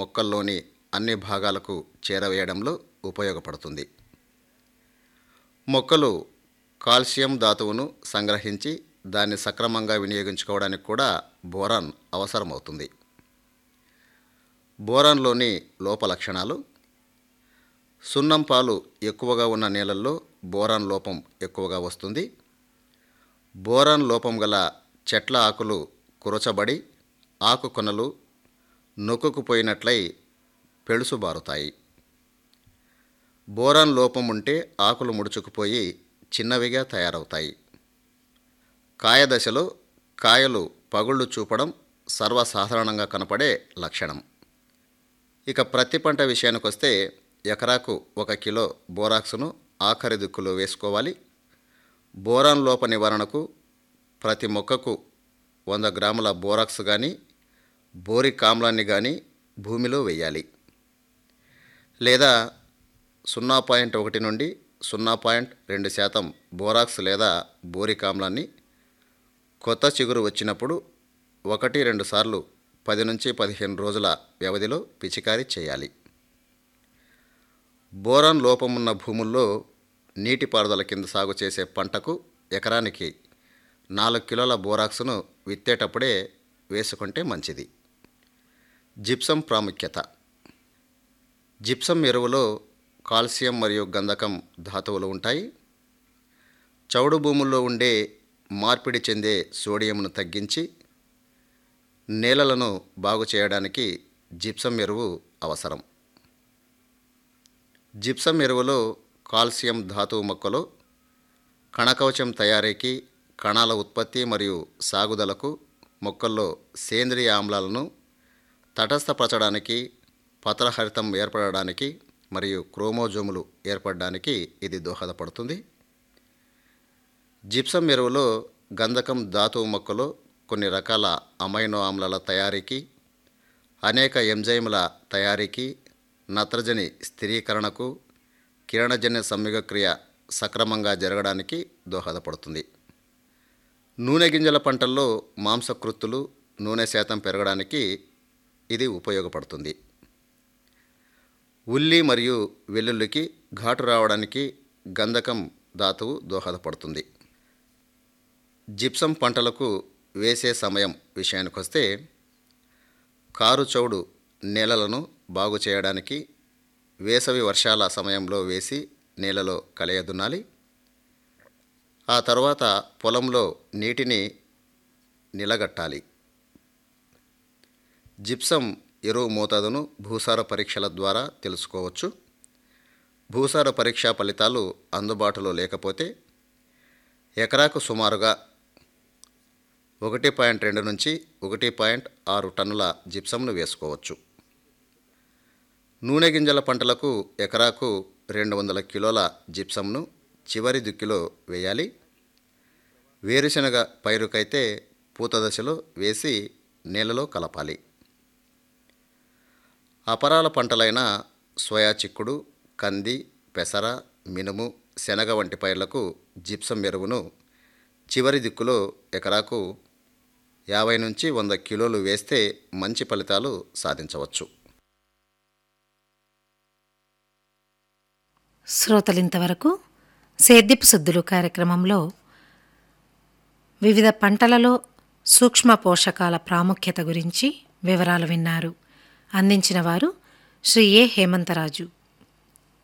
మొక్కల్లోని అన్ని భాగాలకు చేరవేయడంలో ఉపయోగపడుతుంది మొక్కలు కాల్షియం ధాతువును సంగ్రహించి దాన్ని సక్రమంగా వినియోగించుకోవడానికి కూడా బోరాన్ అవసరమవుతుంది బోరాన్లోని లోప లక్షణాలు సున్నం పాలు ఎక్కువగా ఉన్న నేలల్లో బోరాన్ లోపం ఎక్కువగా వస్తుంది బోరాన్ లోపం గల చెట్ల ఆకులు కురచబడి ఆకు కొనలు నొక్కుకుపోయినట్లై పెళుసుబారుతాయి బోరాన్ లోపం ఉంటే ఆకులు ముడుచుకుపోయి చిన్నవిగా తయారవుతాయి కాయ దశలో కాయలు పగుళ్ళు చూపడం సర్వసాధారణంగా కనపడే లక్షణం ఇక ప్రతి పంట విషయానికి వస్తే ఎకరాకు ఒక కిలో బోరాక్స్ను ఆఖరి దిక్కులో వేసుకోవాలి బోరాన్ లోప నివారణకు ప్రతి మొక్కకు వంద గ్రాముల బోరాక్స్ కానీ బోరిక్ ఆమ్లాన్ని కానీ భూమిలో వేయాలి లేదా సున్నా పాయింట్ ఒకటి నుండి సున్నా పాయింట్ రెండు శాతం బోరాక్స్ లేదా బోరిక్ ఆమ్లాన్ని కొత్త చిగురు వచ్చినప్పుడు ఒకటి రెండు సార్లు పది నుంచి పదిహేను రోజుల వ్యవధిలో పిచికారీ చేయాలి బోరాన్ లోపమున్న భూముల్లో నీటిపారుదల కింద సాగు చేసే పంటకు ఎకరానికి నాలుగు కిలోల బోరాక్స్ను విత్తేటప్పుడే వేసుకుంటే మంచిది జిప్సం ప్రాముఖ్యత జిప్సం ఎరువులో కాల్షియం మరియు గంధకం ధాతువులు ఉంటాయి చౌడు భూముల్లో ఉండే మార్పిడి చెందే సోడియంను తగ్గించి నేలలను బాగు చేయడానికి జిప్సం ఎరువు అవసరం జిప్సం ఎరువులో కాల్షియం ధాతువు మొక్కలో కణకవచం తయారీకి కణాల ఉత్పత్తి మరియు సాగుదలకు మొక్కల్లో సేంద్రియ ఆమ్లాలను తటస్థపరచడానికి పత్రహరితం ఏర్పడడానికి మరియు క్రోమోజోములు ఏర్పడడానికి ఇది దోహదపడుతుంది జిప్సం ఎరువులో గంధకం ధాతువు మొక్కలో కొన్ని రకాల అమైనో ఆమ్లాల తయారీకి అనేక ఎంజైముల తయారీకి నత్రజని స్థిరీకరణకు కిరణజన్య సంయోగక్రియ సక్రమంగా జరగడానికి దోహదపడుతుంది నూనె గింజల పంటల్లో మాంసకృత్తులు నూనె శాతం పెరగడానికి ఇది ఉపయోగపడుతుంది ఉల్లి మరియు వెల్లుల్లికి ఘాటు రావడానికి గంధకం ధాతువు దోహదపడుతుంది జిప్సం పంటలకు వేసే సమయం విషయానికొస్తే కారు చౌడు నేలలను బాగు చేయడానికి వేసవి వర్షాల సమయంలో వేసి నేలలో కలయదున్నాలి ఆ తర్వాత పొలంలో నీటిని నిలగట్టాలి జిప్సం ఎరువు మోతాదును భూసార పరీక్షల ద్వారా తెలుసుకోవచ్చు భూసార పరీక్షా ఫలితాలు అందుబాటులో లేకపోతే ఎకరాకు సుమారుగా ఒకటి పాయింట్ రెండు నుంచి ఒకటి పాయింట్ ఆరు టన్నుల జిప్సంను వేసుకోవచ్చు నూనె గింజల పంటలకు ఎకరాకు రెండు వందల కిలోల జిప్సంను చివరి దిక్కులో వేయాలి వేరుశనగ పైరుకైతే పూత దశలో వేసి నేలలో కలపాలి అపరాల పంటలైన సోయా చిక్కుడు కంది పెసర మినుము శనగ వంటి పైర్లకు జిప్సం ఎరువును చివరి దిక్కులో ఎకరాకు యాభై నుంచి వంద కిలోలు వేస్తే మంచి ఫలితాలు సాధించవచ్చు శ్రోతలింతవరకు సేద్యపు శుద్ధులు కార్యక్రమంలో వివిధ పంటలలో సూక్ష్మ పోషకాల ప్రాముఖ్యత గురించి వివరాలు విన్నారు అందించిన వారు శ్రీ ఏ హేమంతరాజు